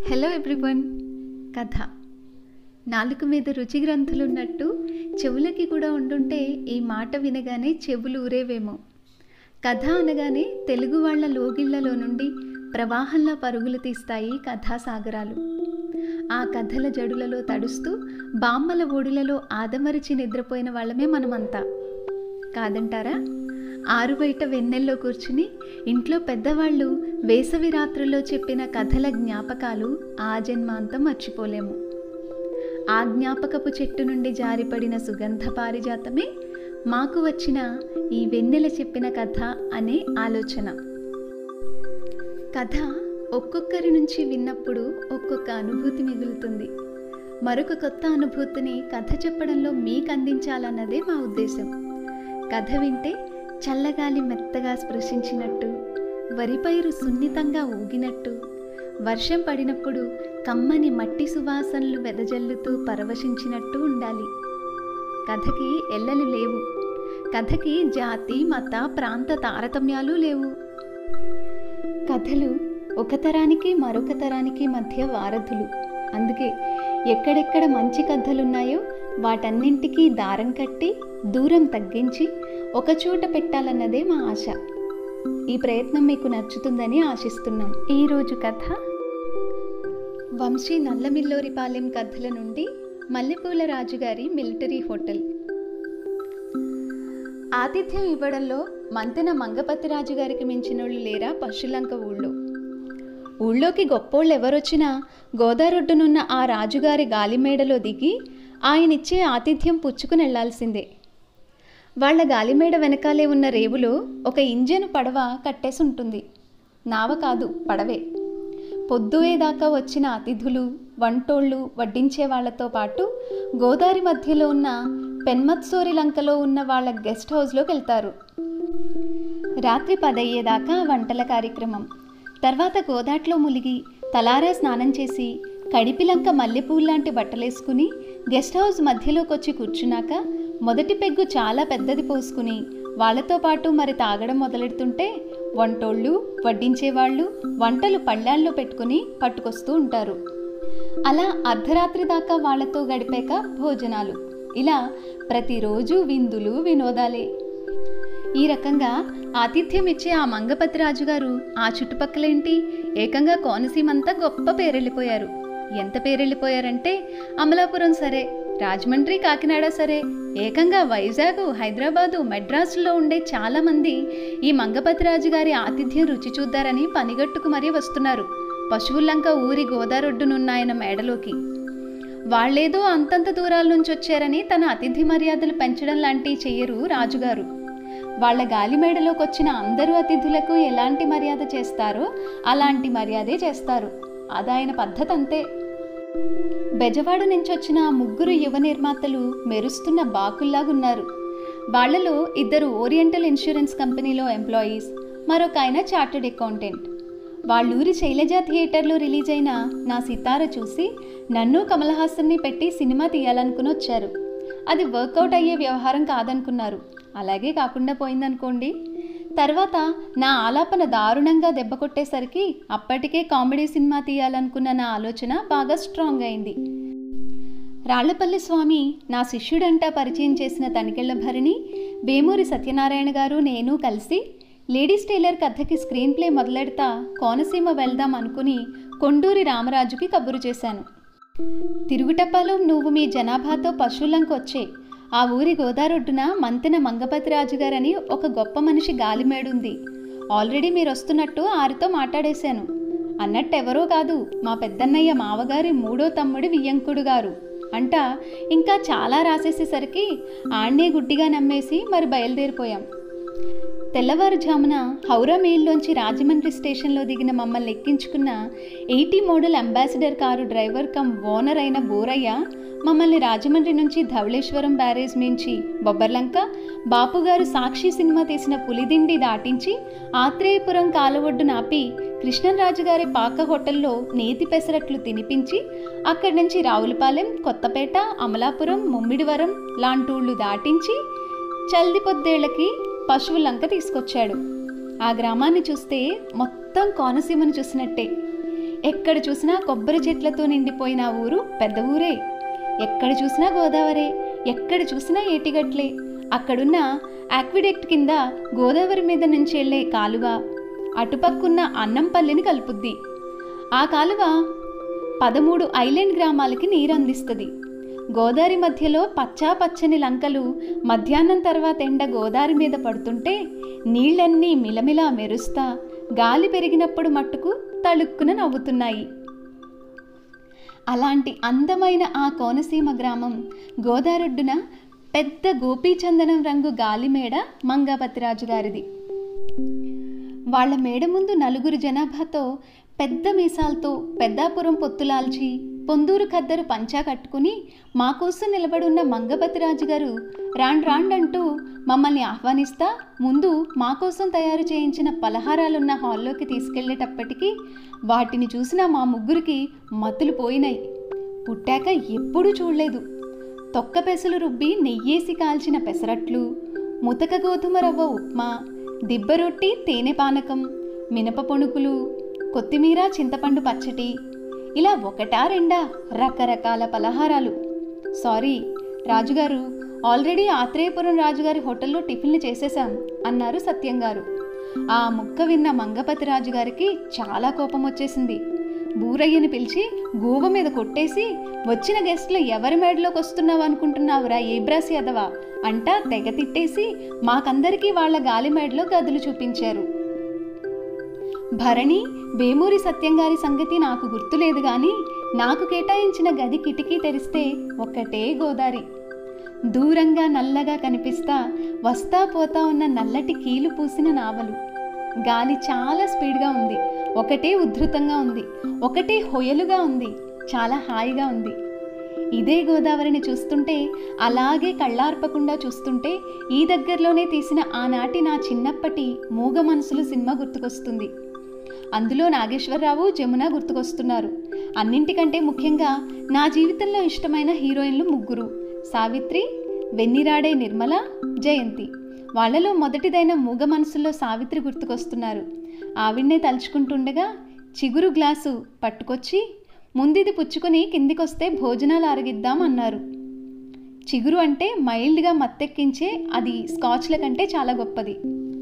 hello everyone కథ నాలుక మీద రుచి గ్రంథులున్నట్టు చెవులకి కూడా ఉండుంటే ఈ మాట వినగానే చెవులు ఊరేవేమో కథ అనగానే తెలుగు వాళ్ళ లోగిళ్లలో నుండి ప్రవాహంలా పరుగులు తీస్తాయి కథాసాగరాలు ఆ కథల జడులలో తడుస్తూ బామ్మల ఒడులలో ఆదమరిచి నిద్రపోయిన వాళ్ళమే మనమంతా కాదంటారా ఆరు బయట వెన్నెల్లో కూర్చుని ఇంట్లో పెద్దవాళ్ళు వేసవి రాత్రుల్లో చెప్పిన కథల జ్ఞాపకాలు ఆ జన్మాంతం మర్చిపోలేము ఆ జ్ఞాపకపు చెట్టు నుండి జారిపడిన సుగంధ పారిజాతమే మాకు వచ్చిన ఈ వెన్నెల చెప్పిన కథ అనే ఆలోచన కథ ఒక్కొక్కరి నుంచి విన్నప్పుడు ఒక్కొక్క అనుభూతి మిగులుతుంది మరొక కొత్త అనుభూతిని కథ చెప్పడంలో మీకు అందించాలన్నదే మా ఉద్దేశం కథ వింటే చల్లగాలి మెత్తగా స్పృశించినట్టు వరిపైరు సున్నితంగా ఊగినట్టు వర్షం పడినప్పుడు కమ్మని మట్టి సువాసనలు వెదజల్లుతూ పరవశించినట్టు ఉండాలి కథకి ఎల్లలు లేవు కథకి జాతి మత ప్రాంత తారతమ్యాలు లేవు కథలు ఒక తరానికి మరొక తరానికి మధ్య వారధులు అందుకే ఎక్కడెక్కడ మంచి కథలున్నాయో వాటన్నింటికీ దారం కట్టి దూరం తగ్గించి ఒకచోట పెట్టాలన్నదే మా ఆశ ఈ ప్రయత్నం మీకు నచ్చుతుందని ఆశిస్తున్నాం ఈరోజు కథ వంశీ నల్లమిల్లోరిపాలెం కథల నుండి మల్లెపూల రాజుగారి మిలిటరీ హోటల్ ఆతిథ్యం ఇవ్వడంలో మంతెన మంగపతి రాజు గారికి మించినోళ్ళు లేరా పశులంక ఊళ్ళో ఊళ్ళోకి గొప్పోళ్ళు ఎవరొచ్చినా గోదారొడ్డునున్న ఆ రాజుగారి గాలిమేడలో దిగి ఆయనిచ్చే ఆతిథ్యం పుచ్చుకుని వెళ్లాల్సిందే వాళ్ళ గాలిమేడ వెనకాలే ఉన్న రేవులో ఒక ఇంజను పడవ కట్టేసి ఉంటుంది నావ కాదు పడవే పొద్దువేదాకా వచ్చిన అతిథులు వంటోళ్ళు వడ్డించే వాళ్ళతో పాటు గోదావరి మధ్యలో ఉన్న పెన్మత్సోరి లంకలో ఉన్న వాళ్ళ గెస్ట్ హౌస్లోకి వెళ్తారు రాత్రి పదయ్యేదాకా వంటల కార్యక్రమం తర్వాత గోదాట్లో ములిగి తలారా స్నానం చేసి కడిపిలంక మల్లెపూల్లాంటి బట్టలేసుకుని గెస్ట్ హౌస్ మధ్యలోకి వచ్చి కూర్చున్నాక మొదటి పెగ్గు చాలా పెద్దది పోసుకుని వాళ్ళతో పాటు మరి తాగడం మొదలెడుతుంటే వంటోళ్ళు వడ్డించేవాళ్ళు వంటలు పళ్ళాల్లో పెట్టుకుని పట్టుకొస్తూ ఉంటారు అలా అర్ధరాత్రి దాకా వాళ్ళతో గడిపాక భోజనాలు ఇలా ప్రతిరోజు విందులు వినోదాలే ఈ రకంగా ఆతిథ్యం ఇచ్చే ఆ మంగపతి రాజు గారు ఆ చుట్టుపక్కలేంటి ఏకంగా కోనసీమంతా గొప్ప పేరెళ్ళిపోయారు ఎంత పేరెళ్ళిపోయారంటే అమలాపురం సరే రాజమండ్రి కాకినాడ సరే ఏకంగా వైజాగ్ హైదరాబాదు మెడ్రాసులో ఉండే చాలామంది ఈ మంగపతి రాజు గారి ఆతిథ్యం రుచి చూద్దారని పనిగట్టుకు మరీ వస్తున్నారు పశువులంక ఊరి గోదారొడ్డునున్నాయన మేడలోకి వాళ్ళేదో అంతంత దూరాల నుంచి వచ్చారని తన అతిథి మర్యాదలు పెంచడం లాంటివి చెయ్యరు రాజుగారు వాళ్ళ గాలిమేడలోకి వచ్చిన అందరూ అతిథులకు ఎలాంటి మర్యాద చేస్తారో అలాంటి మర్యాదే చేస్తారు అదాయన పద్ధతి అంతే బెజవాడ నుంచి వచ్చిన ఆ ముగ్గురు యువ నిర్మాతలు మెరుస్తున్న బాకుల్లాగున్నారు వాళ్లలో ఇద్దరు ఓరియంటల్ ఇన్సూరెన్స్ కంపెనీలో ఎంప్లాయీస్ మరొక ఆయన చార్టెడ్ అకౌంటెంట్ వాళ్ళూరి శైలజ థియేటర్లో రిలీజ్ అయిన నా సితార చూసి నన్ను కమల్ హాసన్ని పెట్టి సినిమా తీయాలనుకుని వచ్చారు అది వర్కౌట్ అయ్యే వ్యవహారం కాదనుకున్నారు అలాగే కాకుండా పోయిందనుకోండి తర్వాత నా ఆలాపన దారుణంగా దెబ్బ కొట్టేసరికి అప్పటికే కామెడీ సినిమా తీయాలనుకున్న నా ఆలోచన బాగా స్ట్రాంగ్ అయింది రాళ్లపల్లి స్వామి నా శిష్యుడంటా పరిచయం చేసిన తనికెళ్ల భరిణి వేమూరి సత్యనారాయణ గారు నేను కలిసి లేడీస్ టైలర్ కథకి స్క్రీన్ ప్లే మొదలెడతా కోనసీమ వెళ్దాం అనుకుని కొండూరి రామరాజుకి కబురు చేశాను తిరుగుటప్పాలో నువ్వు మీ జనాభాతో పశువులంకు వచ్చే ఆ ఊరి గోదారొడ్డున మంతెన మంగపతి రాజు గారని ఒక గొప్ప మనిషి గాలిమేడుంది ఆల్రెడీ మీరు వస్తున్నట్టు ఆరితో మాట్లాడేశాను అన్నట్టెవరో కాదు మా పెద్దన్నయ్య మావగారి మూడో తమ్ముడి వియ్యంకుడు గారు అంట ఇంకా చాలా రాసేసేసరికి ఆణ్ణే గుడ్డిగా నమ్మేసి మరి బయలుదేరిపోయాం తెల్లవారుజామున హౌరా మెయిల్లోంచి రాజమండ్రి స్టేషన్లో దిగిన మమ్మల్ని ఎక్కించుకున్న eighty model Ambassador car driver cum owner అయిన బోరయ్య మమ్మల్ని రాజమండ్రి నుంచి ధవళేశ్వరం బ్యారేజ్ నుంచి బొబ్బర్లంక బాపుగారు సాక్షి సినిమా తీసిన పులిదిండి దాటించి ఆత్రేయపురం కాలవొడ్డు నాపి కృష్ణరాజు గారి పాక హోటల్లో నేతి పెసరట్లు తినిపించి అక్కడి నుంచి రావులపాలెం కొత్తపేట అమలాపురం ముమ్మిడివరం లాంటూళ్ళు దాటించి చల్ది పొద్దేళ్లకి పశువులంక తీసుకొచ్చాడు ఆ గ్రామాన్ని చూస్తే మొత్తం కోనసీమను చూసినట్టే ఎక్కడ చూసినా కొబ్బరి చెట్లతో నిండిపోయిన ఆ ఊరు పెద్ద ఊరే ఎక్కడ చూసినా గోదావరే ఎక్కడ చూసినా ఏటిగట్లే అక్కడున్న ఆక్విడెక్ట్ కింద గోదావరి మీద నుంచి వెళ్ళే కాలువ అటుపక్కున్న అన్నంపల్లిని కలుపుద్ది ఆ కాలువ పదమూడు ఐలాండ్ గ్రామాలకి నీరు అందిస్తుంది గోదావరి మధ్యలో పచ్చా పచ్చని లంకలు మధ్యాహ్నం తర్వాత ఎండ గోదావరి మీద పడుతుంటే నీళ్ళన్నీ మిలమిలా మెరుస్తా గాలి పెరిగినప్పుడు మట్టుకు తళుక్కున నవ్వుతున్నాయి అలాంటి అందమైన ఆ కోనసీమ గ్రామం గోదారొడ్డున పెద్ద గోపీచందనం రంగు గాలిమేడ మంగాపతిరాజు గారిది వాళ్ళ మేడ ముందు నలుగురు జనాభాతో పెద్ద మీసాలతో పెద్దాపురం పొత్తులాల్చి పొందూరు ఖద్దరు పంచా కట్టుకుని మా కోసం నిలబడున్న మంగపతిరాజు గారు రాండ్ రాండ్ అంటూ మమ్మల్ని ఆహ్వానిస్తా ముందు మా కోసం తయారు చేయించిన పలహారాలున్న హాల్లోకి తీసుకెళ్లేటప్పటికీ వాటిని చూసిన మా ముగ్గురికి మత్తులు పోయినాయి పుట్టాక ఎప్పుడూ చూడలేదు తొక్క పెసలు రుబ్బి నెయ్యేసి కాల్చిన పెసరట్లు ముతక గోధుమ రవ్వ ఉప్మా దిబ్బరొట్టి తేనె పానకం మినప పొణుకులు కొత్తిమీర చింతపండు పచ్చటి ఇలా ఒకటా రెండా రకరకాల పలహారాలు సారీ రాజుగారు ఆల్రెడీ ఆత్రేయపురం రాజుగారి హోటల్లో టిఫిన్లు చేసేశాం అన్నారు సత్యం గారు ఆ ముక్క విన్న మంగపతి రాజు గారికి చాలా కోపం వచ్చేసింది బూరయ్యని పిలిచి గూవ మీద కొట్టేసి వచ్చిన గెస్ట్లు ఎవరి మేడలోకి వస్తున్నావు అనుకుంటున్నావురా ఏబ్రాసి అదవా అంటా తెగ తిట్టేసి మాకందరికీ వాళ్ళ గాలి మేడలో గదులు చూపించారు భరణి వేమూరి సత్యంగారి సంగతి నాకు గుర్తులేదు గాని నాకు కేటాయించిన గది కిటికీ తెరిస్తే ఒక్కటే గోదారి దూరంగా నల్లగా కనిపిస్తా వస్తా పోతా ఉన్న నల్లటి కీలు పూసిన నావలు గాలి చాలా స్పీడ్గా ఉంది ఒకటే ఉద్ధృతంగా ఉంది ఒకటే హొయలుగా ఉంది చాలా హాయిగా ఉంది ఇదే గోదావరిని చూస్తుంటే అలాగే కళ్ళార్పకుండా చూస్తుంటే ఈ దగ్గరలోనే తీసిన ఆనాటి నా చిన్నప్పటి మూగ మనసులు సినిమా గుర్తుకొస్తుంది అందులో నాగేశ్వరరావు జమున గుర్తుకొస్తున్నారు అన్నింటికంటే ముఖ్యంగా నా జీవితంలో ఇష్టమైన హీరోయిన్లు ముగ్గురు సావిత్రి వెన్నిరాడే నిర్మల జయంతి వాళ్ళలో మొదటిదైన మూగ మనసుల్లో సావిత్రి గుర్తుకొస్తున్నారు ఆవిడ్నే తలుచుకుంటుండగా చిగురు గ్లాసు పట్టుకొచ్చి ముందిది పుచ్చుకొని కిందికొస్తే భోజనాలు అరగిద్దాం అన్నారు చిగురు అంటే మైల్డ్గా మత్తెక్కించే అది స్కాచ్ల కంటే చాలా గొప్పది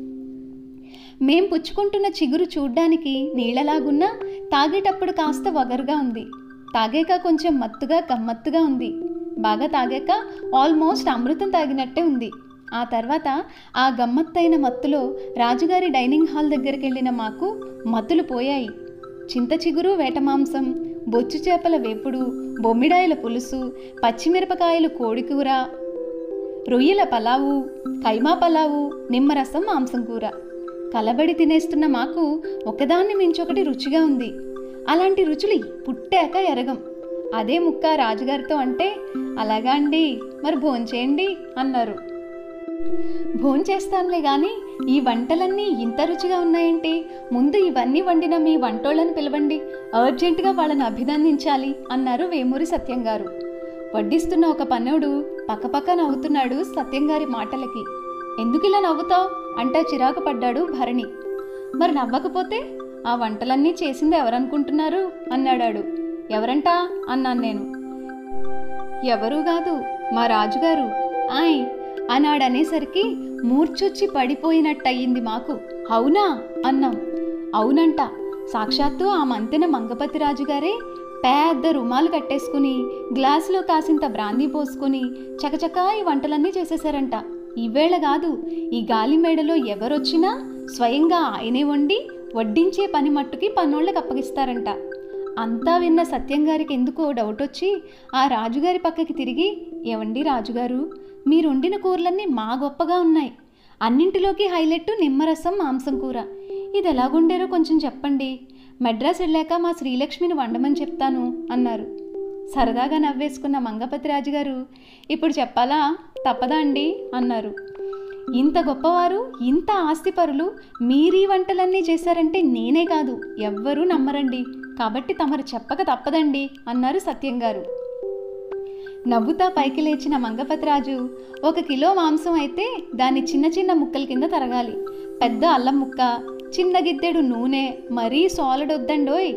మేం పుచ్చుకుంటున్న చిగురు చూడ్డానికి నీళ్ళలాగున్నా తాగేటప్పుడు కాస్త వగరుగా ఉంది తాగాక కొంచెం మత్తుగా గమ్మత్తుగా ఉంది బాగా తాగాక ఆల్మోస్ట్ అమృతం తాగినట్టే ఉంది ఆ తర్వాత ఆ గమ్మత్తైన మత్తులో రాజుగారి డైనింగ్ హాల్ దగ్గరికి వెళ్ళిన మాకు మత్తులు పోయాయి చింత చిగురు వేట మాంసం బొచ్చు చేపల వేపుడు బొమ్మిడాయల పులుసు పచ్చిమిరపకాయలు కోడికూర రొయ్యల పలావు కైమా పలావు నిమ్మరసం మాంసం కూర కలబడి తినేస్తున్న మాకు ఒకదాన్ని మించొకటి రుచిగా ఉంది అలాంటి రుచులు పుట్టాక ఎరగం అదే ముక్క రాజుగారితో అంటే అలాగా అండి మరి భోంచేయండి అన్నారు భోంచేస్తానులే గాని ఈ వంటలన్నీ ఇంత రుచిగా ఉన్నాయేంటి ముందు ఇవన్నీ వండిన మీ వంటోళ్ళని పిలవండి అర్జెంటుగా వాళ్ళని అభినందించాలి అన్నారు వేమూరి సత్యం గారు వడ్డిస్తున్న ఒక పన్నోడు పక్కపక్క నవ్వుతున్నాడు సత్యం గారి మాటలకి ఎందుకు ఇలా నవ్వుతావు అంటా చిరాకు పడ్డాడు భరణి మరి నవ్వకపోతే ఆ వంటలన్నీ చేసింది ఎవరనుకుంటున్నారు అన్నాడాడు ఎవరంటా అన్నాను నేను ఎవరూ కాదు మా రాజుగారు ఆయ్ అన్నాడనేసరికి మూర్చొచ్చి పడిపోయినట్టయింది మాకు అవునా అన్నాం అవునంట సాక్షాత్తు ఆ మంతెన మంగపతి రాజుగారే పెద్ద రుమాలు కట్టేసుకుని గ్లాసులో కాసింత బ్రాందీ పోసుకుని చకచకా ఈ వంటలన్నీ చేసేశారంట ఈవేళ కాదు ఈ గాలి మేడలో ఎవరొచ్చినా స్వయంగా ఆయనే వండి వడ్డించే పని మట్టుకి పన్నోళ్ళకి అప్పగిస్తారంట అంతా విన్న సత్యం గారికి ఎందుకో డౌట్ వచ్చి ఆ రాజుగారి పక్కకి తిరిగి ఏవండి రాజుగారు మీరు వండిన కూరలన్నీ మా గొప్పగా ఉన్నాయి అన్నింటిలోకి హైలైట్ నిమ్మరసం మాంసం కూర ఇది ఎలాగుండారో కొంచెం చెప్పండి మెడ్రాస్ వెళ్ళాక మా శ్రీలక్ష్మిని వండమని చెప్తాను అన్నారు సరదాగా నవ్వేసుకున్న మంగపతి రాజు గారు ఇప్పుడు చెప్పాలా తప్పదా అండి అన్నారు ఇంత గొప్పవారు ఇంత ఆస్తిపరులు మీరీ వంటలన్నీ చేశారంటే నేనే కాదు ఎవ్వరూ నమ్మరండి కాబట్టి తమరు చెప్పక తప్పదండి అన్నారు సత్యం గారు నవ్వుతా పైకి లేచిన మంగపతిరాజు ఒక కిలో మాంసం అయితే దాన్ని చిన్న చిన్న ముక్కల కింద తరగాలి పెద్ద అల్లం ముక్క చిన్న గిద్దెడు నూనె మరీ సాలడ్ వద్దండోయ్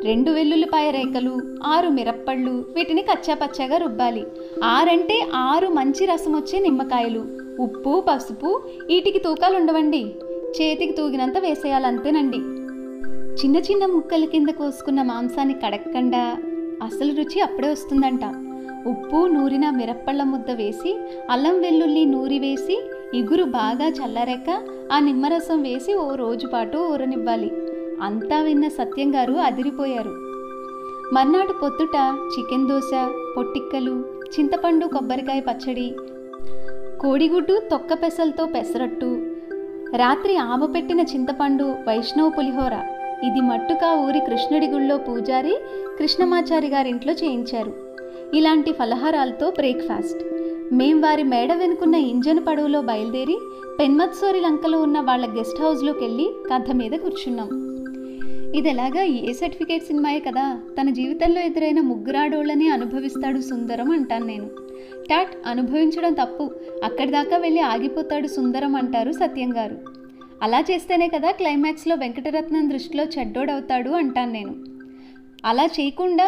రెండు వెల్లుల్లిపాయ రేకలు ఆరు మిరప్పళ్ళు వీటిని కచ్చాపచ్చాగా రుబ్బాలి ఆరంటే ఆరు మంచి రసం వచ్చే నిమ్మకాయలు ఉప్పు పసుపు వీటికి తూకాలు ఉండవండి చేతికి తూగినంత వేసేయాలి అంతేనండి చిన్న చిన్న ముక్కల కింద కోసుకున్న మాంసాన్ని కడక్కండా అసలు రుచి అప్పుడే వస్తుందంట ఉప్పు నూరిన మిరప్పళ్ళ ముద్ద వేసి అల్లం వెల్లుల్లి నూరి వేసి ఇగురు బాగా చల్లారాక ఆ నిమ్మరసం వేసి ఓ రోజు పాటు ఊరనివ్వాలి అంతా విన్న సత్యం గారు అదిరిపోయారు మర్నాడు పొద్దుట చికెన్ దోశ పొట్టిక్కలు చింతపండు కొబ్బరికాయ పచ్చడి కోడిగుడ్డు తొక్క పెసలతో పెసరట్టు రాత్రి ఆమె పెట్టిన చింతపండు వైష్ణవ పులిహోర ఇది మట్టుగా ఊరి కృష్ణుడి గుళ్ళో పూజారి కృష్ణమాచారి గారింట్లో చేయించారు ఇలాంటి ఫలహారాలతో బ్రేక్ఫాస్ట్ మేం వారి మేడ వెనుకున్న ఇంజన్ పడవలో బయలుదేరి పెన్మత్సోరి లంకలో ఉన్న వాళ్ళ గెస్ట్ హౌస్లోకి వెళ్ళి కథ మీద కూర్చున్నాం ఇది ఎలాగా ఏ సర్టిఫికేట్ సినిమాయే కదా తన జీవితంలో ఎదురైన ముగ్గురాడోళ్ళని అనుభవిస్తాడు సుందరం అంటాను నేను టాట్ అనుభవించడం తప్పు అక్కడి దాకా వెళ్ళి ఆగిపోతాడు సుందరం అంటారు సత్యం గారు అలా చేస్తేనే కదా క్లైమాక్స్లో వెంకటరత్నం దృష్టిలో చెడ్డోడవుతాడు అంటాను నేను అలా చేయకుండా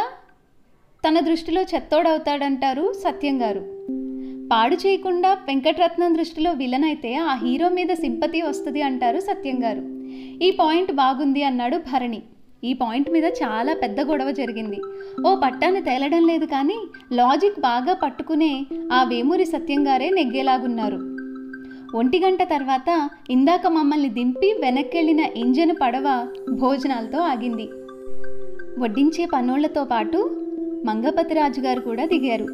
తన దృష్టిలో చెత్తోడవుతాడంటారు సత్యం గారు పాడు చేయకుండా వెంకటరత్నం దృష్టిలో విలన్ అయితే ఆ హీరో మీద సింపతి వస్తుంది అంటారు సత్యం గారు ఈ పాయింట్ బాగుంది అన్నాడు భరణి ఈ పాయింట్ మీద చాలా పెద్ద గొడవ జరిగింది ఓ పట్టాన్ని తేలడం లేదు కానీ లాజిక్ బాగా పట్టుకునే ఆ వేమూరి సత్యం గారే నెగ్గేలాగున్నారు ఒంటి గంట తర్వాత ఇందాక మమ్మల్ని దింపి వెనక్కెళ్ళిన ఇంజన్ పడవ భోజనాలతో ఆగింది వడ్డించే పనోళ్లతో పాటు మంగపతిరాజు గారు కూడా దిగారు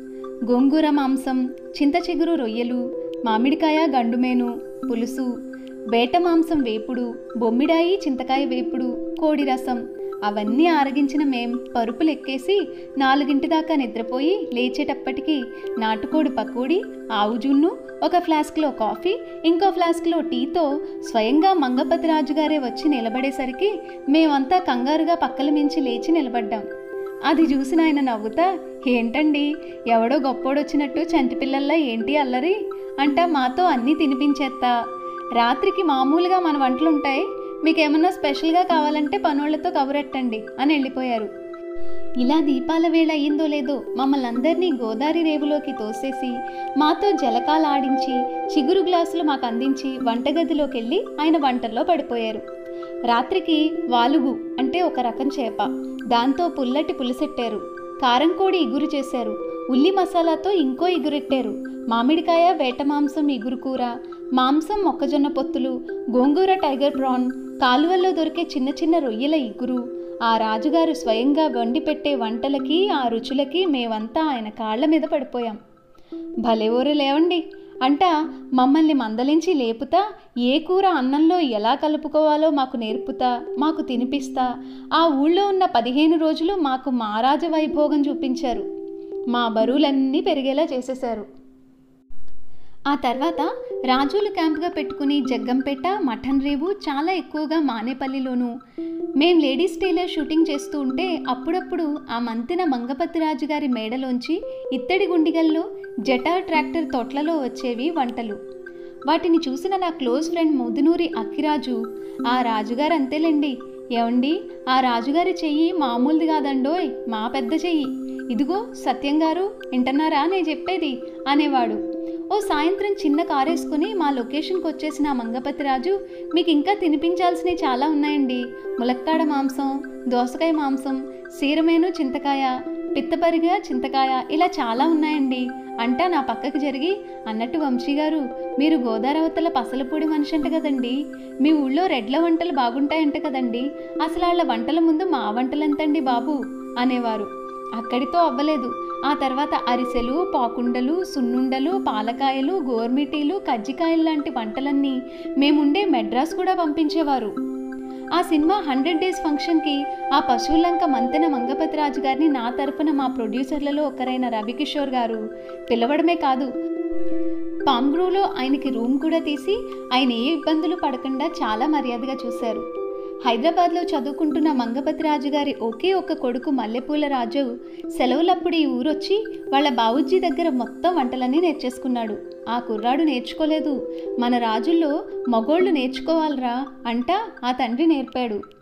గోంగూర మాంసం చింత చిగురు రొయ్యలు మామిడికాయ గండుమేను పులుసు వేట మాంసం వేపుడు బొమ్మిడాయి చింతకాయ వేపుడు కోడి రసం అవన్నీ ఆరగించిన మేం పరుపులు ఎక్కేసి నాలుగింటి దాకా నిద్రపోయి లేచేటప్పటికి నాటుకోడి పకోడి ఆవు జున్ను ఒక ఫ్లాస్క్లో కాఫీ ఇంకో ఫ్లాస్క్లో టీతో స్వయంగా మంగపతి రాజు గారే వచ్చి నిలబడేసరికి మేమంతా కంగారుగా పక్కల మించి లేచి నిలబడ్డాం అది చూసిన ఆయన నవ్వుతా ఏంటండి ఎవడో గొప్పోడొచ్చినట్టు చంటి పిల్లల్లా ఏంటి అల్లరి అంట మాతో అన్నీ తినిపించేస్తా రాత్రికి మామూలుగా మన వంటలు ఉంటాయి మీకేమన్నా స్పెషల్గా కావాలంటే పనోళ్లతో కబురెట్టండి అని వెళ్ళిపోయారు ఇలా దీపాల వేళ అయ్యిందో లేదో మమ్మల్ని అందరినీ గోదావరి రేవులోకి తోసేసి మాతో జలకాలు ఆడించి చిగురు గ్లాసులు మాకు అందించి వంటగదిలోకి వెళ్ళి ఆయన వంటల్లో పడిపోయారు రాత్రికి వాలుగు అంటే ఒక రకం చేప దాంతో పుల్లటి పులిసెట్టారు కారం కోడి ఇగురు చేశారు ఉల్లి మసాలాతో ఇంకో ఇగురెట్టారు మామిడికాయ వేట మాంసం ఇగురు కూర మాంసం మొక్కజొన్న పొత్తులు గోంగూర టైగర్ ప్రాన్ కాలువల్లో దొరికే చిన్న చిన్న రొయ్యల ఇగురు ఆ రాజుగారు స్వయంగా వండి పెట్టే వంటలకి ఆ రుచులకి మేమంతా ఆయన కాళ్ళ మీద పడిపోయాం భలే ఊరు లేవండి అంట మమ్మల్ని మందలించి లేపుతా ఏ కూర అన్నంలో ఎలా కలుపుకోవాలో మాకు నేర్పుతా మాకు తినిపిస్తా ఆ ఊళ్ళో ఉన్న పదిహేను రోజులు మాకు మహారాజ వైభోగం చూపించారు మా బరువులన్నీ పెరిగేలా చేసేశారు ఆ తర్వాత రాజులు క్యాంప్గా పెట్టుకుని జగ్గంపేట మఠన్ రేవు చాలా ఎక్కువగా మానేపల్లిలోనూ మేం లేడీస్ టైలర్ షూటింగ్ చేస్తూ ఉంటే అప్పుడప్పుడు ఆ మంతిన మంగపతి రాజు గారి మేడలోంచి ఇత్తడి గుండిగల్లో జటార్ ట్రాక్టర్ తొట్లలో వచ్చేవి వంటలు వాటిని చూసిన నా క్లోజ్ ఫ్రెండ్ ముదునూరి అక్కిరాజు ఆ రాజుగారు అంతేలేండి ఏమండి ఆ రాజుగారి చెయ్యి మామూలుది కాదండోయ్ మా పెద్ద చెయ్యి ఇదిగో సత్యం గారు వింటున్నారా నేను చెప్పేది అనేవాడు ఓ సాయంత్రం చిన్న కారేసుకుని మా లొకేషన్కి వచ్చేసిన ఆ మంగపతి రాజు మీకు ఇంకా తినిపించాల్సినవి చాలా ఉన్నాయండి ములక్కాడ మాంసం దోసకాయ మాంసం సీరమేను చింతకాయ పిత్తపరిగ చింతకాయ ఇలా చాలా ఉన్నాయండి అంటా నా పక్కకు జరిగి అన్నట్టు వంశీ గారు మీరు గోదావతల పసలపూడి మనిషి అంట కదండి మీ ఊళ్ళో రెడ్ల వంటలు బాగుంటాయంట కదండి అసలు వాళ్ళ వంటల ముందు మా వంటలెంతండి బాబు అనేవారు అక్కడితో అవ్వలేదు ఆ తర్వాత అరిసెలు పాకుండలు సున్నుండలు పాలకాయలు గోర్మిటీలు కజ్జికాయలు లాంటి వంటలన్నీ మేముండే మెడ్రాస్ కూడా పంపించేవారు ఆ సినిమా హండ్రెడ్ డేస్ ఫంక్షన్కి ఆ పశువులంక మంతెన మంగపతిరాజు గారిని నా తరపున మా ప్రొడ్యూసర్లలో ఒకరైన రవికిషోర్ గారు పిలవడమే కాదు పామ్గ్రోలో ఆయనకి రూమ్ కూడా తీసి ఆయన ఏ ఇబ్బందులు పడకుండా చాలా మర్యాదగా చూశారు హైదరాబాద్లో చదువుకుంటున్న మంగపతి రాజు గారి ఒకే ఒక కొడుకు మల్లెపూల రాజు సెలవులప్పుడు ఈ ఊరొచ్చి వాళ్ళ బావుజ్జీ దగ్గర మొత్తం వంటలన్నీ నేర్చేసుకున్నాడు ఆ కుర్రాడు నేర్చుకోలేదు మన రాజుల్లో మగోళ్ళు నేర్చుకోవాలరా అంట ఆ తండ్రి నేర్పాడు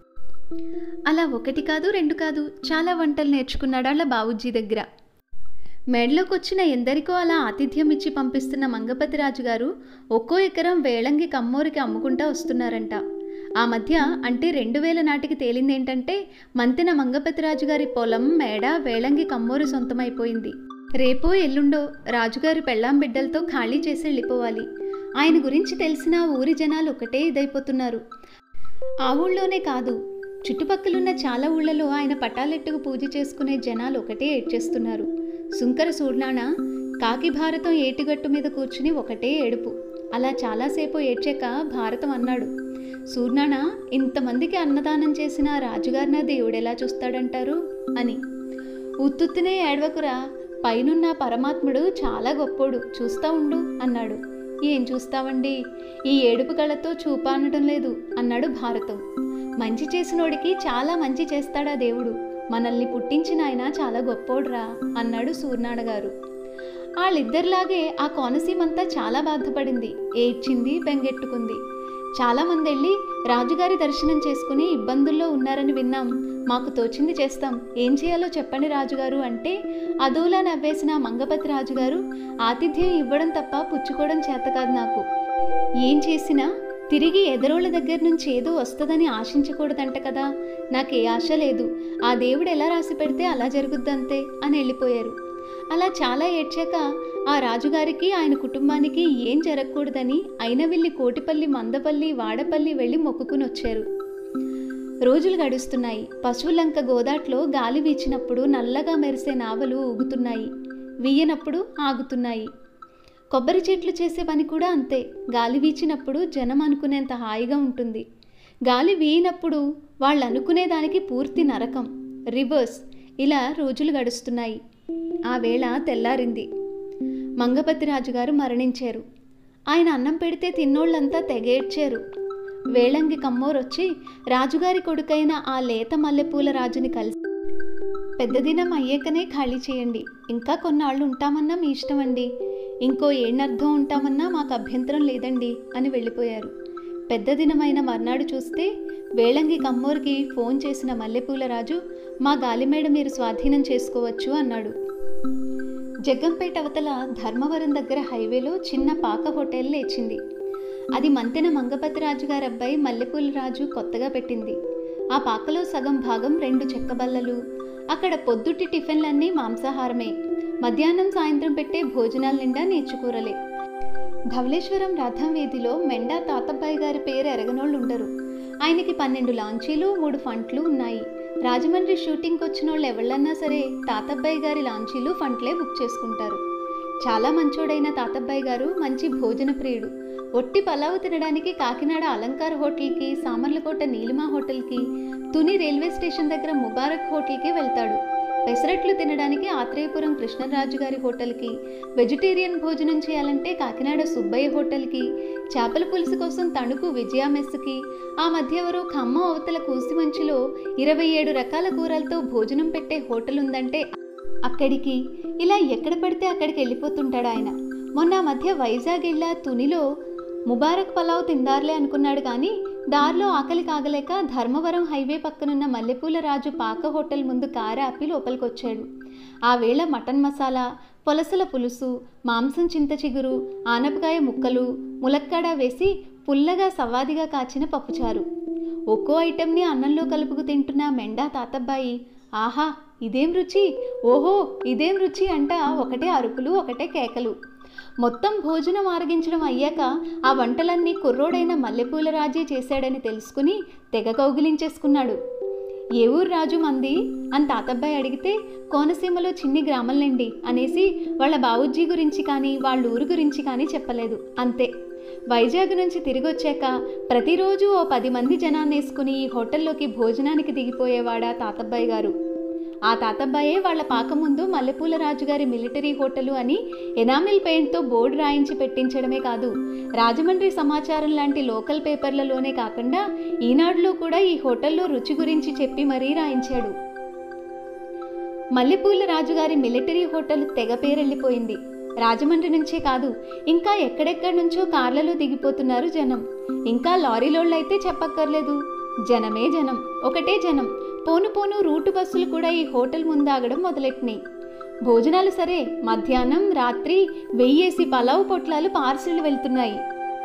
అలా ఒకటి కాదు రెండు కాదు చాలా వంటలు నేర్చుకున్నాడు వాళ్ళ బావుజీ దగ్గర మేడలోకి వచ్చిన ఎందరికో అలా ఆతిథ్యం ఇచ్చి పంపిస్తున్న మంగపతి రాజు గారు ఒక్కో ఎకరం వేళంగి కమ్మోరికి అమ్ముకుంటా వస్తున్నారంట ఆ మధ్య అంటే రెండు వేల నాటికి తేలింది ఏంటంటే మంతెన మంగపతి రాజు గారి పొలం మేడ వేళంగి కమ్మోరు సొంతమైపోయింది రేపో ఎల్లుండో రాజుగారి పెళ్ళాం బిడ్డలతో ఖాళీ చేసి వెళ్ళిపోవాలి ఆయన గురించి తెలిసిన ఊరి జనాలు ఒకటే ఇదైపోతున్నారు ఆ ఊళ్ళోనే కాదు చుట్టుపక్కలున్న చాలా ఊళ్ళలో ఆయన పటాలెట్టుకు పూజ చేసుకునే జనాలు ఒకటే ఏడ్చేస్తున్నారు సుంకర సూర్నాణ కాకి భారతం ఏటిగట్టు మీద కూర్చుని ఒకటే ఏడుపు అలా చాలాసేపు ఏడ్చాక భారతం అన్నాడు సూర్నాణ ఇంతమందికి అన్నదానం చేసిన రాజుగారిన దేవుడు ఎలా చూస్తాడంటారు అని ఉత్తుత్తినే ఏడవకురా పైనున్న పరమాత్ముడు చాలా గొప్పోడు చూస్తా ఉండు అన్నాడు ఏం చూస్తావండి ఈ ఏడుపు కళ్ళతో చూపానడం లేదు అన్నాడు భారతం మంచి చేసినోడికి చాలా మంచి చేస్తాడా దేవుడు మనల్ని పుట్టించిన ఆయన చాలా గొప్పోడ్రా అన్నాడు సూర్నాడ గారు వాళ్ళిద్దరిలాగే ఆ కోనసీమంతా చాలా బాధపడింది ఏడ్చింది బెంగెట్టుకుంది చాలామంది వెళ్ళి రాజుగారి దర్శనం చేసుకుని ఇబ్బందుల్లో ఉన్నారని విన్నాం మాకు తోచింది చేస్తాం ఏం చేయాలో చెప్పండి రాజుగారు అంటే అదోలా నవ్వేసిన మంగపతి రాజుగారు ఆతిథ్యం ఇవ్వడం తప్ప పుచ్చుకోవడం చేత కాదు నాకు ఏం చేసినా తిరిగి ఎదరోళ్ళ దగ్గర నుంచి ఏదో వస్తుందని ఆశించకూడదంట కదా నాకు ఏ ఆశ లేదు ఆ దేవుడు ఎలా రాసి పెడితే అలా జరుగుద్దంతే అని వెళ్ళిపోయారు అలా చాలా ఏడ్చాక ఆ రాజుగారికి ఆయన కుటుంబానికి ఏం జరగకూడదని అయినవిల్లి కోటిపల్లి మందపల్లి వాడపల్లి వెళ్ళి మొక్కుకుని వచ్చారు రోజులు గడుస్తున్నాయి పశువులంక గోదాట్లో గాలి వీచినప్పుడు నల్లగా మెరిసే నావలు ఊగుతున్నాయి వీయనప్పుడు ఆగుతున్నాయి కొబ్బరి చెట్లు చేసే పని కూడా అంతే గాలి వీచినప్పుడు జనం అనుకునేంత హాయిగా ఉంటుంది గాలి వీయినప్పుడు వాళ్ళు అనుకునే దానికి పూర్తి నరకం రివర్స్ ఇలా రోజులు గడుస్తున్నాయి ఆ వేళ తెల్లారింది మంగపతి రాజుగారు మరణించారు ఆయన అన్నం పెడితే తిన్నోళ్ళంతా తెగేడ్చారు వేళంగి కమ్మోరొచ్చి రాజుగారి కొడుకైన ఆ లేత మల్లెపూల రాజుని కలిసి పెద్ద దినం అయ్యాకనే ఖాళీ చేయండి ఇంకా కొన్నాళ్ళు ఉంటామన్నా మీ ఇష్టం అండి ఇంకో ఏణర్థం ఉంటామన్నా మాకు అభ్యంతరం లేదండి అని వెళ్ళిపోయారు పెద్ద దినమైన మర్నాడు చూస్తే వేళంగి కమ్మోరికి ఫోన్ చేసిన మల్లెపూల రాజు మా గాలిమేడ మీరు స్వాధీనం చేసుకోవచ్చు అన్నాడు జగ్గంపేట అవతల ధర్మవరం దగ్గర హైవేలో చిన్న పాక హోటల్ లేచింది అది మంతెన మంగపతి రాజు గారి అబ్బాయి మల్లెపూల రాజు కొత్తగా పెట్టింది ఆ పాకలో సగం భాగం రెండు చెక్క బల్లలు అక్కడ పొద్దుటి టిఫిన్లన్నీ మాంసాహారమే మధ్యాహ్నం సాయంత్రం పెట్టే భోజనాల నిండా నేర్చుకూరలే ధవళేశ్వరం రథం వీధిలో మెండా తాతబ్బాయి గారి పేరు ఎరగనోళ్ళు ఉండరు ఆయనకి పన్నెండు లాంచీలు మూడు ఫంట్లు ఉన్నాయి రాజమండ్రి షూటింగ్కి వచ్చిన వాళ్ళు ఎవళ్ళన్నా సరే తాతబ్బాయి గారి లాంచీలు ఫంట్లే బుక్ చేసుకుంటారు చాలా మంచోడైన తాతబ్బాయి గారు మంచి భోజన ప్రియుడు ఒట్టి పలావు తినడానికి కాకినాడ అలంకార్ హోటల్కి సామర్లకోట నీలిమా హోటల్కి తుని రైల్వే స్టేషన్ దగ్గర ముబారక్ హోటల్కి వెళ్తాడు పెసరట్లు తినడానికి ఆత్రేయపురం కృష్ణరాజు గారి హోటల్కి వెజిటేరియన్ భోజనం చేయాలంటే కాకినాడ సుబ్బయ్య హోటల్కి చేపల పులుసు కోసం తణుకు విజయ మెస్సుకి ఆ మధ్య ఎవరో ఖమ్మం అవతల కూసిమంచిలో ఇరవై ఏడు రకాల కూరలతో భోజనం పెట్టే హోటల్ ఉందంటే అక్కడికి ఇలా ఎక్కడ పడితే అక్కడికి వెళ్ళిపోతుంటాడు ఆయన మొన్న ఆ మధ్య వైజాగ్ వెళ్ళా తునిలో ముబారక్ పలావ్ తిందార్లే అనుకున్నాడు కానీ దారిలో ఆకలి కాగలేక ధర్మవరం హైవే పక్కనున్న మల్లెపూల రాజు పాక హోటల్ ముందు కారు ఆపి లోపలికొచ్చాడు ఆ వేళ మటన్ మసాలా పొలసల పులుసు మాంసం చింత చిగురు ఆనపకాయ ముక్కలు ములక్కాడ వేసి పుల్లగా సవాదిగా కాచిన పప్పుచారు ఒక్కో ఐటెంని అన్నంలో కలుపుకు తింటున్న మెండా తాతబ్బాయి ఆహా ఇదేం రుచి ఓహో ఇదేం రుచి అంట ఒకటే అరుపులు ఒకటే కేకలు మొత్తం భోజనం ఆరగించడం అయ్యాక ఆ వంటలన్నీ కుర్రోడైన మల్లెపూల రాజే చేశాడని తెలుసుకుని తెగ కౌగిలించేసుకున్నాడు ఏ ఊరు రాజు మంది అని తాతబ్బాయి అడిగితే కోనసీమలో చిన్ని గ్రామంలేండి అనేసి వాళ్ళ బావుజ్జీ గురించి కానీ వాళ్ళ ఊరు గురించి కానీ చెప్పలేదు అంతే వైజాగ్ నుంచి తిరిగి వచ్చాక ప్రతిరోజు ఓ పది మంది జనాన్ని వేసుకుని ఈ హోటల్లోకి భోజనానికి దిగిపోయేవాడా తాతబ్బాయి గారు ఆ తాతబ్బాయే వాళ్ళ పాక ముందు మల్లెపూల రాజుగారి మిలిటరీ హోటలు అని ఎనామిల్ పెయింట్తో బోర్డు రాయించి పెట్టించడమే కాదు రాజమండ్రి సమాచారం లాంటి లోకల్ పేపర్లలోనే కాకుండా ఈనాడులో కూడా ఈ హోటల్లో రుచి గురించి చెప్పి మరీ రాయించాడు మల్లెపూల రాజుగారి మిలిటరీ హోటల్ తెగ పేరెళ్ళిపోయింది రాజమండ్రి నుంచే కాదు ఇంకా ఎక్కడెక్కడి నుంచో కార్లలో దిగిపోతున్నారు జనం ఇంకా లారీలోళ్ళైతే చెప్పక్కర్లేదు జనమే జనం ఒకటే జనం పోను పోను రూటు బస్సులు కూడా ఈ హోటల్ ముందాగడం మొదలెట్టినాయి భోజనాలు సరే మధ్యాహ్నం రాత్రి వెయ్యేసి పలావు పొట్లాలు పార్సిల్ వెళ్తున్నాయి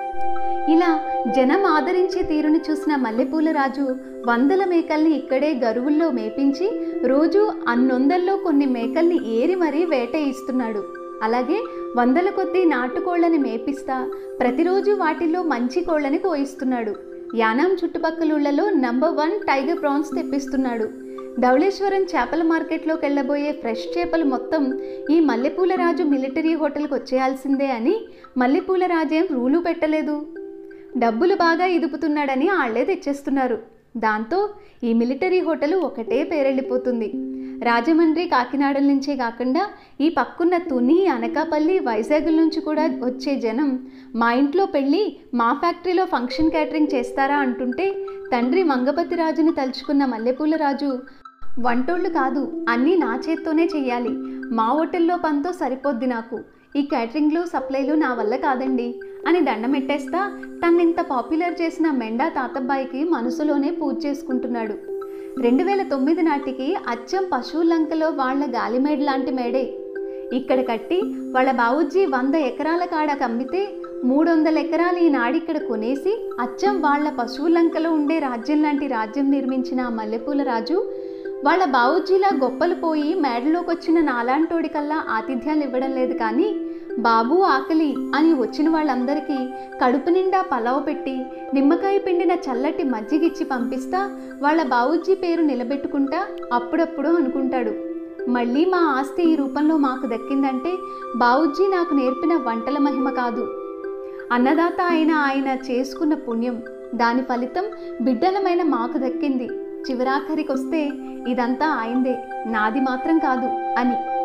ఇలా జనం ఆదరించే తీరును చూసిన మల్లెపూల రాజు వందల మేకల్ని ఇక్కడే గరువుల్లో మేపించి రోజు అన్నొందల్లో కొన్ని మేకల్ని ఏరి మరీ వేటయిస్తున్నాడు అలాగే వందల కొద్దీ నాటుకోళ్లని మేపిస్తా ప్రతిరోజు వాటిల్లో మంచి కోళ్లని కోయిస్తున్నాడు యానాం చుట్టుపక్కల నంబర్ వన్ టైగర్ ప్రాన్స్ తెప్పిస్తున్నాడు ధవళేశ్వరం చేపల మార్కెట్లోకి వెళ్ళబోయే ఫ్రెష్ చేపలు మొత్తం ఈ మల్లెపూల రాజు మిలిటరీ హోటల్కి వచ్చేయాల్సిందే అని మల్లెపూల రాజేం రూలు పెట్టలేదు డబ్బులు బాగా ఇదుపుతున్నాడని ఆళ్లే తెచ్చేస్తున్నారు దాంతో ఈ మిలిటరీ హోటల్ ఒకటే పేరెళ్ళిపోతుంది రాజమండ్రి కాకినాడల నుంచే కాకుండా ఈ పక్కున్న తుని అనకాపల్లి వైజాగ్ నుంచి కూడా వచ్చే జనం మా ఇంట్లో పెళ్ళి మా ఫ్యాక్టరీలో ఫంక్షన్ క్యాటరింగ్ చేస్తారా అంటుంటే తండ్రి మంగపతి రాజుని తలుచుకున్న మల్లెపూల రాజు వంటోళ్ళు కాదు అన్నీ నా చేత్తోనే చెయ్యాలి మా హోటల్లో పనితో సరిపోద్ది నాకు ఈ క్యాటరింగ్లు సప్లైలు నా వల్ల కాదండి అని దండమెట్టేస్తా తన్నింత పాపులర్ చేసిన మెండా తాతబ్బాయికి మనసులోనే పూజ చేసుకుంటున్నాడు రెండు వేల తొమ్మిది నాటికి అచ్చం పశువులంకలో వాళ్ళ గాలిమేడ్ లాంటి మేడే ఇక్కడ కట్టి వాళ్ళ బావుజ్జీ వంద ఎకరాల కాడ కమ్మితే మూడు వందల ఎకరాలు ఈనాడు ఇక్కడ కొనేసి అచ్చం వాళ్ళ పశువులంకలో ఉండే రాజ్యం లాంటి రాజ్యం నిర్మించిన ఆ మల్లెపూల రాజు వాళ్ళ బావుజీలా గొప్పలు పోయి మేడలోకి వచ్చిన నాలాంటోడి కల్లా ఆతిథ్యాలు ఇవ్వడం లేదు కానీ బాబు ఆకలి అని వచ్చిన వాళ్ళందరికీ కడుపు నిండా పలవ పెట్టి నిమ్మకాయ పిండిన చల్లటి మజ్జిగిచ్చి పంపిస్తా వాళ్ళ బావుజీ పేరు నిలబెట్టుకుంటా అప్పుడప్పుడు అనుకుంటాడు మళ్ళీ మా ఆస్తి ఈ రూపంలో మాకు దక్కిందంటే బావుజీ నాకు నేర్పిన వంటల మహిమ కాదు అన్నదాత అయిన ఆయన చేసుకున్న పుణ్యం దాని ఫలితం బిడ్డలమైన మాకు దక్కింది చివరాఖరికొస్తే ఇదంతా ఆయందే నాది మాత్రం కాదు అని